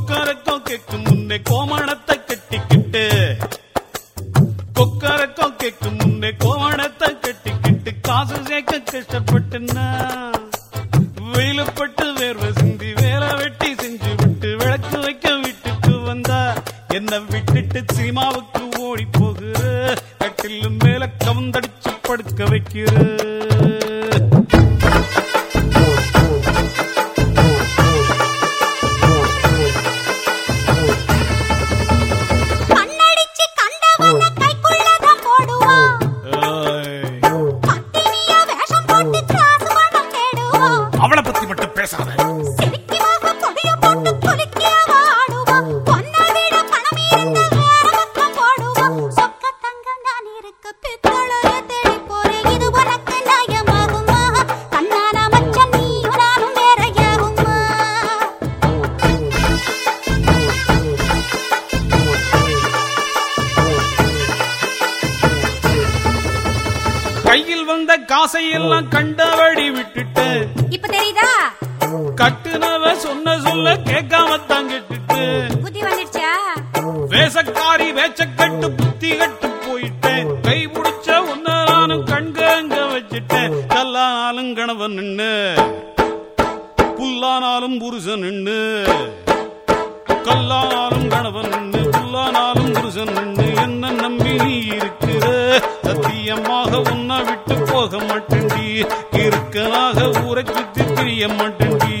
கொக்கரக்கம் கேட்கும் முன்னே கோமணத்தை கட்டிக்கிட்டு கொக்கரக்கம் கேட்கும் முன்னே கோமணத்தை கட்டிக்கிட்டு காசு சேர்க்க கஷ்டப்பட்டுன்னா வெயிலப்பட்டு வேர்வை சிந்தி வேலை வெட்டி செஞ்சு விட்டு விளக்கு வைக்க வீட்டுக்கு வந்தா என்ன விட்டுட்டு சினிமாவுக்கு ஓடி போகிற கட்டிலும் மேல கவுந்தடிச்சு படுக்க வைக்கிற கண்ணடிச்சு கண்டவன கைக்குள்ளதான் போடுவான் ஏய், பத்தினியா வேஷம் போட்டு காசு பணம் தேடுவான் அவளை பத்தி மட்டும் பேசாத சிரிக்கிவாக கொடிய போட்டு குலுக்கியவ ஆடுவான் பொன்னை விட பணம் இருந்தா வேற பக்கம் போடுவான் சொக்க தங்கம் நான் இருக்க பித்தளைய தேடி போறேன் இது உனக்கு நியாயமாகுமா கண்ணான மச்சன் நீயும் நானும் வேறையாகுமா கையில் வந்த காசை எல்லாம் கண்டபடி விட்டுட்டு இப்ப தெரியுதா கட்டுனவ சொன்ன சொல்ல கேட்காம தான் கெட்டுட்டு புத்தி வந்துடுச்சா வேசக்காரி வேச்சக்கட்டு புத்தி கட்டு போயிட்டேன் கை புடிச்ச உன்ன நானும் கண்கங்க வச்சுட்டேன் கல்லானாலும் கணவன் நின்னு புல்லானாலும் புருஷன் நின்னு கல்லானாலும் கணவன் நின்னு புல்லானாலும் புருஷன் நின்னு என்ன நம்பி நீ இருக்கிற சத்தியமாக உன்னை விட்டு போக மாட்டேன்டி இருக்கனாக ஊரை சுத்தி திரிய மாட்டேன்டி